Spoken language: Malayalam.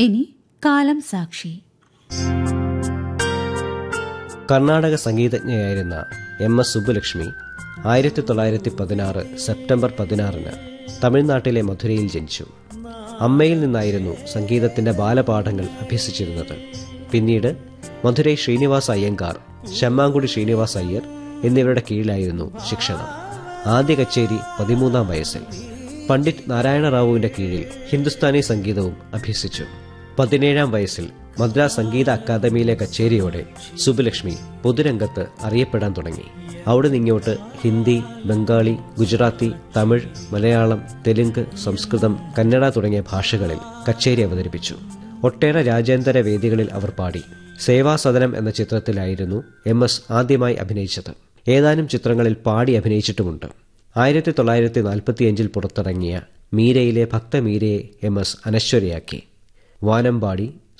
ഇനി കാലം സാക്ഷി കർണാടക സംഗീതജ്ഞയായിരുന്ന എം എസ് സുബ്ബലക്ഷ്മി ആയിരത്തി തൊള്ളായിരത്തി പതിനാറ് സെപ്റ്റംബർ പതിനാറിന് തമിഴ്നാട്ടിലെ മധുരയിൽ ജനിച്ചു അമ്മയിൽ നിന്നായിരുന്നു സംഗീതത്തിന്റെ ബാലപാഠങ്ങൾ അഭ്യസിച്ചിരുന്നത് പിന്നീട് മധുരൈ ശ്രീനിവാസ് അയ്യങ്കാർ ശമ്മാങ്കുടി ശ്രീനിവാസ് അയ്യർ എന്നിവരുടെ കീഴിലായിരുന്നു ശിക്ഷണം ആദ്യ കച്ചേരി പതിമൂന്നാം വയസ്സിൽ പണ്ഡിറ്റ് നാരായണ റാവുവിന്റെ കീഴിൽ ഹിന്ദുസ്ഥാനി സംഗീതവും അഭ്യസിച്ചു പതിനേഴാം വയസ്സിൽ മദ്രാസ് സംഗീത അക്കാദമിയിലെ കച്ചേരിയോടെ സുബുലക്ഷ്മി പൊതുരംഗത്ത് അറിയപ്പെടാൻ തുടങ്ങി അവിടെ നിങ്ങോട്ട് ഹിന്ദി ബംഗാളി ഗുജറാത്തി തമിഴ് മലയാളം തെലുങ്ക് സംസ്കൃതം കന്നഡ തുടങ്ങിയ ഭാഷകളിൽ കച്ചേരി അവതരിപ്പിച്ചു ഒട്ടേറെ രാജ്യാന്തര വേദികളിൽ അവർ പാടി സേവാസദനം എന്ന ചിത്രത്തിലായിരുന്നു എം എസ് ആദ്യമായി അഭിനയിച്ചത് ഏതാനും ചിത്രങ്ങളിൽ പാടി അഭിനയിച്ചിട്ടുമുണ്ട് ആയിരത്തി തൊള്ളായിരത്തി നാൽപ്പത്തിയഞ്ചിൽ പുറത്തിറങ്ങിയ മീരയിലെ ഭക്തമീരയെ എം എസ് അനശ്വരയാക്കി വാനമ്പാടി